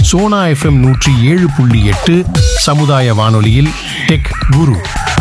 Sona FM நூற்றி ஏழு புள்ளி எட்டு சமுதாய வானொலியில் டெக் குரு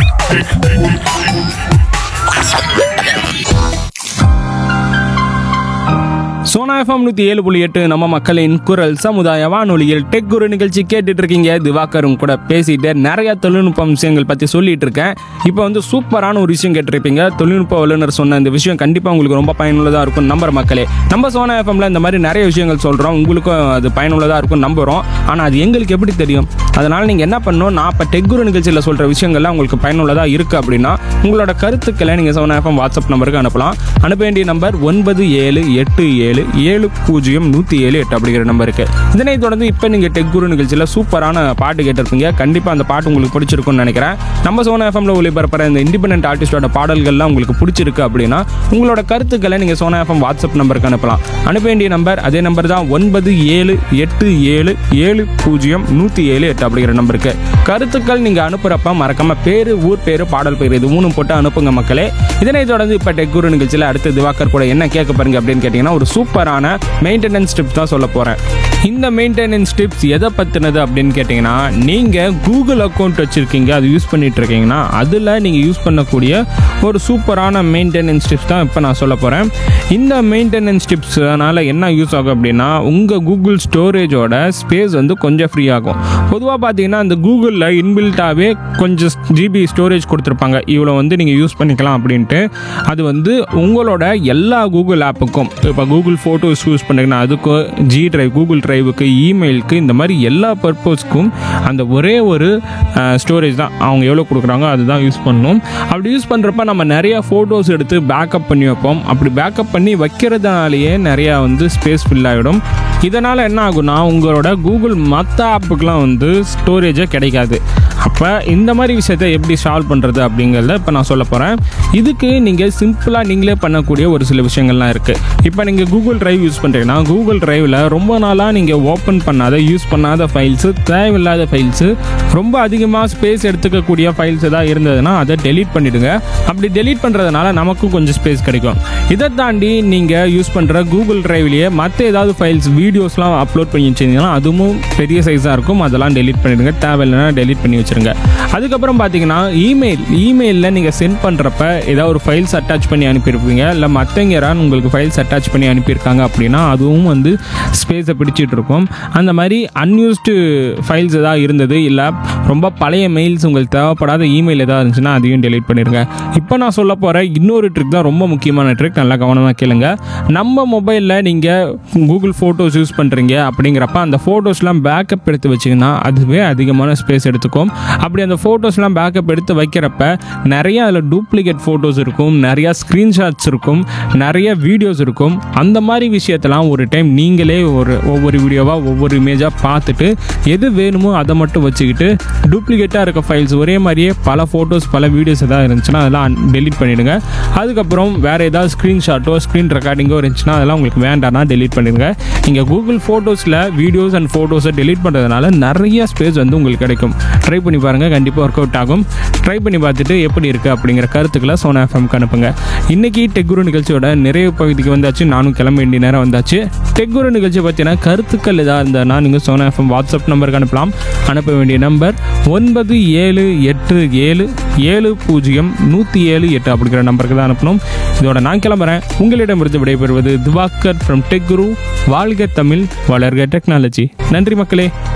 சோனா எஃப்எம் நூற்றி ஏழு புள்ளி எட்டு நம்ம மக்களின் குரல் சமுதாய வானொலியில் டெக் குரு நிகழ்ச்சி கேட்டுட்டு இருக்கீங்க திவாகரும் கூட பேசிட்டு நிறைய தொழில்நுட்ப விஷயங்கள் பற்றி சொல்லிட்டு இருக்கேன் இப்போ வந்து சூப்பரான ஒரு விஷயம் கேட்டிருப்பீங்க தொழில்நுட்ப வல்லுநர் சொன்ன இந்த விஷயம் கண்டிப்பாக உங்களுக்கு ரொம்ப பயனுள்ளதாக இருக்கும் நம்புற மக்களே நம்ம சோனா எஃப்எம்ல இந்த மாதிரி நிறைய விஷயங்கள் சொல்கிறோம் உங்களுக்கும் அது பயனுள்ளதாக இருக்கும் நம்புகிறோம் ஆனால் அது எங்களுக்கு எப்படி தெரியும் அதனால் நீங்கள் என்ன பண்ணணும் நான் இப்போ டெக் குரு நிகழ்ச்சியில் சொல்கிற விஷயங்கள்லாம் உங்களுக்கு பயனுள்ளதாக இருக்குது அப்படின்னா உங்களோட கருத்துக்களை நீங்கள் சோனா எஃப்எம் வாட்ஸ்அப் நம்பருக்கு அனுப்பலாம் அனுப்ப வேண்டிய நம்பர் ஒன்பது ஏழு எட்டு ஏழு ஏழு பூஜ்ஜியம் நூற்றி ஏழு எட்டு அப்படிங்கிற நம்பருக்கு இதனை தொடர்ந்து இப்போ நீங்கள் டெக் குரு நிகழ்ச்சியில் சூப்பரான பாட்டு கேட்டிருப்பீங்க கண்டிப்பாக அந்த பாட்டு உங்களுக்கு பிடிச்சிருக்கும்னு நினைக்கிறேன் நம்ம சோனா எஃப்எம்ல ஒளிபரப்புற இந்த இண்டிபெண்டன்ட் ஆர்டிஸ்டோட பாடல்கள்லாம் உங்களுக்கு பிடிச்சிருக்கு அப்படின்னா உங்களோட கருத்துக்களை நீங்கள் சோனா எஃப்எம் வாட்ஸ்அப் நம்பருக்கு அனுப்பலாம் அனுப்ப வேண்டிய நம்பர் அதே நம்பர் தான் ஒன்பது ஏழு எட்டு ஏழு ஏழு பூஜ்ஜியம் நூற்றி ஏழு எட்டு அப்படிங்கிற நம்பருக்கு கருத்துக்கள் நீங்கள் அனுப்புகிறப்ப மறக்காம பேர் ஊர் பேர் பாடல் பேர் இது மூணும் போட்டு அனுப்புங்க மக்களே இதனை தொடர்ந்து இப்போ டெக் குரு நிகழ்ச்சியில் அடுத்து திவாகர் கூட என்ன கேட்க பாருங்க அப்படின்னு கேட்டிங்கன்னா ஒரு சூப்பரான மெயின்டெனன்ஸ் டிப்ஸ் தான் சொல்ல போகிறேன் இந்த மெயின்டெனன்ஸ் டிப்ஸ் எதை பற்றினது அப்படின்னு கேட்டிங்கன்னா நீங்கள் கூகுள் அக்கௌண்ட் வச்சுருக்கீங்க அது யூஸ் பண்ணிட்டு இருக்கீங்கன்னா அதில் நீங்கள் யூஸ் பண்ணக்கூடிய ஒரு சூப்பரான மெயின்டெனன்ஸ் டிப்ஸ் தான் இப்போ நான் சொல்ல போகிறேன் இந்த மெயின்டெனன்ஸ் டிப்ஸ்னால என்ன யூஸ் ஆகும் அப்படின்னா உங்கள் கூகுள் ஸ்டோரேஜோட ஸ்பேஸ் வந்து கொஞ்சம் ஃப்ரீ ஆகும் பொதுவாக பார்த்தீங்கன்னா அந்த கூகுளில் இன்பில்ட்டாகவே கொஞ்சம் ஜிபி ஸ்டோரேஜ் கொடுத்துருப்பாங்க இவ்வளோ வந்து நீங்கள் யூஸ் பண்ணிக்கலாம் அப்படின்ட்டு அது வந்து உங்களோட எல்லா கூகுள் ஆப்புக்கும் இப்போ கூகுள் ஃபோட்டோஸ் யூஸ் பண்ணுறீங்கன்னா அதுக்கு ஜி டிரைவ் கூகுள் டிரைவுக்கு இமெயிலுக்கு இந்த மாதிரி எல்லா பர்பஸ்க்கும் அந்த ஒரே ஒரு ஸ்டோரேஜ் தான் அவங்க எவ்வளோ கொடுக்குறாங்க அதுதான் யூஸ் பண்ணணும் அப்படி யூஸ் பண்ணுறப்ப நம்ம நிறைய ஃபோட்டோஸ் எடுத்து பேக்கப் பண்ணி வைப்போம் அப்படி பேக்கப் பண்ணி வைக்கிறதுனாலேயே நிறையா வந்து ஸ்பேஸ் ஃபில் ஆகிடும் இதனால் என்ன ஆகும்னா உங்களோட கூகுள் மற்ற ஆப்புக்கெலாம் வந்து ஸ்டோரேஜே கிடைக்காது அப்போ இந்த மாதிரி விஷயத்தை எப்படி சால்வ் பண்ணுறது அப்படிங்கிறத இப்போ நான் சொல்ல போகிறேன் இதுக்கு நீங்கள் சிம்பிளாக நீங்களே பண்ணக்கூடிய ஒரு சில விஷயங்கள்லாம் இருக்குது இப்போ நீங்கள் கூகுள் டிரைவ் யூஸ் பண்ணுறீங்கன்னா கூகுள் டிரைவில் ரொம்ப நாளாக நீங்கள் ஓப்பன் பண்ணாத யூஸ் பண்ணாத ஃபைல்ஸு தேவையில்லாத ஃபைல்ஸு ரொம்ப அதிகமாக ஸ்பேஸ் எடுத்துக்கக்கூடிய ஃபைல்ஸ் ஏதாவது இருந்ததுன்னா அதை டெலீட் பண்ணிவிடுங்க அப்படி டெலீட் பண்ணுறதுனால நமக்கும் கொஞ்சம் ஸ்பேஸ் கிடைக்கும் இதை தாண்டி நீங்கள் யூஸ் பண்ணுற கூகுள் டிரைவ்லேயே மற்ற ஏதாவது ஃபைல்ஸ் வீடியோஸ்லாம் அப்லோட் பண்ணி வச்சிருந்தீங்கன்னா அதுவும் பெரிய சைஸாக இருக்கும் அதெல்லாம் டெலீட் பண்ணிடுங்க தேவையில்லைன்னா டெலீட் பண்ணி வச்சுருங்க அதுக்கப்புறம் பார்த்தீங்கன்னா இமெயில் இமெயிலில் நீங்கள் சென்ட் பண்ணுறப்ப ஏதாவது ஒரு ஃபைல்ஸ் அட்டாச் பண்ணி அனுப்பியிருப்பீங்க இல்லை மற்றவங்க யாராவது உங்களுக்கு ஃபைல்ஸ் அட்டாச் பண்ணி அனுப்பியிருக்காங்க அப்படின்னா அதுவும் வந்து ஸ்பேஸை பிடிச்சிட்டு இருக்கும் அந்த மாதிரி அன்யூஸ்டு ஃபைல்ஸ் ஏதாவது இருந்தது இல்லை ரொம்ப பழைய மெயில்ஸ் உங்களுக்கு தேவைப்படாத இமெயில் ஏதாவது இருந்துச்சுன்னா அதையும் டெலீட் பண்ணிடுங்க இப்போ நான் சொல்ல போகிற இன்னொரு ட்ரிக் தான் ரொம்ப முக்கியமான ட்ரிக் நல்லா கவனமாக கேளுங்க நம்ம மொபைலில் நீங்கள் கூகுள் ஃபோட்டோஸ் யூஸ் பண்ணுறீங்க அப்படிங்கிறப்ப அந்த ஃபோட்டோஸ்லாம் பேக்கப் எடுத்து வச்சிங்கன்னா அதுவே அதிகமான ஸ்பேஸ் எடுத்துக்கும் அப்படி அந்த ஃபோட்டோஸ்லாம் பேக்கப் எடுத்து வைக்கிறப்ப நிறைய அதில் டூப்ளிகேட் ஃபோட்டோஸ் இருக்கும் நிறையா ஸ்க்ரீன்ஷாட்ஸ் இருக்கும் நிறைய வீடியோஸ் இருக்கும் அந்த மாதிரி விஷயத்தெல்லாம் ஒரு டைம் நீங்களே ஒரு ஒவ்வொரு வீடியோவாக ஒவ்வொரு இமேஜாக பார்த்துட்டு எது வேணுமோ அதை மட்டும் வச்சுக்கிட்டு டூப்ளிகேட்டாக இருக்க ஃபைல்ஸ் ஒரே மாதிரியே பல ஃபோட்டோஸ் பல வீடியோஸ் எதாவது இருந்துச்சுன்னா அதெல்லாம் டெலீட் பண்ணிவிடுங்க அதுக்கப்புறம் வேறு ஏதாவது ஸ்க்ரீன்ஷாட்டோ ஸ்க்ரீன் ரெக்கார்டிங்கோ இருந்துச்சுன்னா அதெல்லாம் உங்களுக்கு வேண்டாம்னா டெலீட் பண்ணிடுங்க நீங்கள் கூகுள் ஃபோட்டோஸில் வீடியோஸ் அண்ட் ஃபோட்டோஸை டெலீட் பண்ணுறதுனால நிறைய ஸ்பேஸ் வந்து உங்களுக்கு கிடைக்கும் ட்ரை பண்ணி பாருங்கள் கண்டிப்பாக ஒர்க் அவுட் ஆகும் ட்ரை பண்ணி பார்த்துட்டு எப்படி இருக்குது அப்படிங்கிற கருத்துக்களை சோனா எஃப்எம்க்கு அனுப்புங்க இன்றைக்கி டெக்குரு நிகழ்ச்சியோட நிறைவு பகுதிக்கு வந்தாச்சு நானும் கிளம்ப வேண்டிய நேரம் வந்தாச்சு டெக்குரு நிகழ்ச்சி பற்றின கருத்துக்கள் எதாக இருந்ததுன்னா நீங்கள் சோனா எஃப்எம் வாட்ஸ்அப் நம்பருக்கு அனுப்பலாம் அனுப்ப வேண்டிய நம்பர் ஒன்பது ஏழு எட்டு ஏழு ஏழு பூஜ்ஜியம் நூற்றி ஏழு எட்டு அப்படிங்கிற நம்பருக்கு தான் அனுப்பணும் இதோட நான் கிளம்புறேன் உங்களிடமிருந்து விடைபெறுவது திவாகர் ஃப்ரம் டெக் குரு வாழ்க தமிழ் வளர்க டெக்னாலஜி நன்றி மக்களே